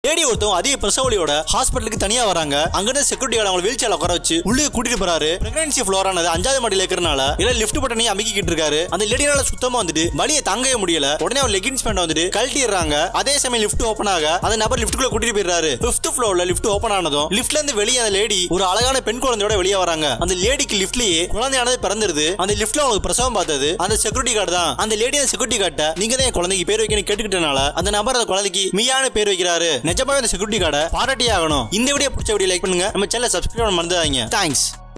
lady ஒருத்தவங்க அதிக பிரசவலியோட ஹாஸ்பிட்டலுக்கு தனியா வராங்க அங்கிருந்து செக்யூரிட்டி அவங்க வீல் சேர்ல உட்கார வச்சு உள்ளே கூட்டிட்டு போறாரு பிரெக்னன்சி ஃப்ளோர் ஆனது அஞ்சாவது மாடியில இருக்கிறனால இல்ல லிஃப்ட் பட்டனையும் அமைக்கிட்டு இருக்காரு அந்த லேடியால சுத்தமா வந்துட்டு வலியை தாங்கவே முடியல உடனே அவர் லெகின்ஸ் பேண்ட் வந்துட்டு கழட்டிடுறாங்க அதே சமயம் லிஃப்ட் ஓபன் ஆக அந்த நபர் லிஃப்ட்டுக்குள்ள கூட்டிட்டு போயிடுறாரு பிப்த் ஃப்ளோர்ல லிஃப்ட் ஓபன் ஆனதும் லிஃப்ட்ல இருந்து வெளியே அந்த லேடி ஒரு அழகான பெண் குழந்தையோட வெளியே வராங்க அந்த லேடிக்கு லிஃப்ட்லயே குழந்தையானது பிறந்திருது அந்த லிஃப்ட்ல அவங்களுக்கு பிரசவம் பார்த்தது அந்த செக்யூரிட்டி கார்டு தான் அந்த லேடி அந்த செக்யூரிட்டி கார்ட்ட நீங்க தான் என் குழந்தைக்கு பேர் வைக்கணும் கேட்டுக்கிட்டனால அந்த நபர் அந்த குழந்தைக்கு மியான பேர் வைக்கிறாரு நிஜமாவே அந்த செக்யூரிட்டி கார்டை பாராட்டியே ஆகணும் இந்த வீடியோ பிடிச்ச வீடியோ லைக் பண்ணுங்க நம்ம சேனல் சப்ஸ்கிரைப் பண்ண மறந்துடாதீங்க தேங்க்ஸ்